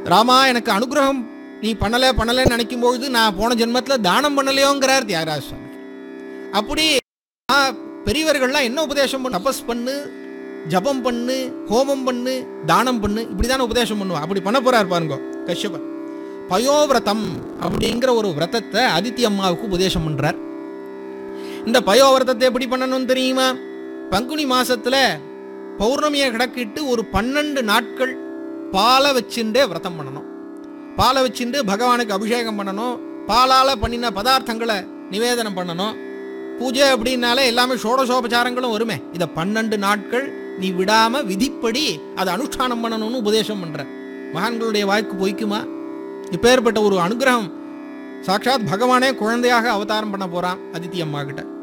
ராமா எனக்கு அனுகிரகம் நீ பண்ணல பண்ணலன்னு நினைக்கும் பொழுது நான் போன ஜென்மத்துல தானம் பண்ணலையோங்கிறார் தியாகராஜ சுவாமி அப்படி ஆ, பெரியவர்கள்லாம் என்ன உபதேசம் பண்ணு தபஸ் பண்ணு ஜபம் பண்ணு ஹோமம் பண்ணு தானம் பண்ணு இப்படிதானே உபதேசம் பண்ணுவா அப்படி பண்ண போறார் பாருங்க கஷ்யபர் பயோவிரதம் அப்படிங்கிற ஒரு விரதத்தை அதித்தி அம்மாவுக்கு உபதேசம் பண்றார் இந்த பயோவிரதத்தை எப்படி பண்ணணும்னு தெரியுமா பங்குனி மாசத்துல பௌர்ணமியை கிடக்கிட்டு ஒரு பன்னெண்டு நாட்கள் பாலை வச்சுட்டே விரதம் பண்ணணும் பாலை வச்சுட்டு பகவானுக்கு அபிஷேகம் பண்ணணும் பாலால பண்ணின பதார்த்தங்களை நிவேதனம் பண்ணணும் பூஜை அப்படின்னாலே எல்லாமே ஷோடசோபச்சாரங்களும் வருமே இதை பன்னெண்டு நாட்கள் நீ விடாம விதிப்படி அதை அனுஷ்டானம் பண்ணணும்னு உபதேசம் பண்ற மகான்களுடைய வாய்க்கு பொய்க்குமா இப்பேற்பட்ட ஒரு அனுகிரகம் சாட்சாத் பகவானே குழந்தையாக அவதாரம் பண்ண போறான் அதித்தி அம்மா கிட்ட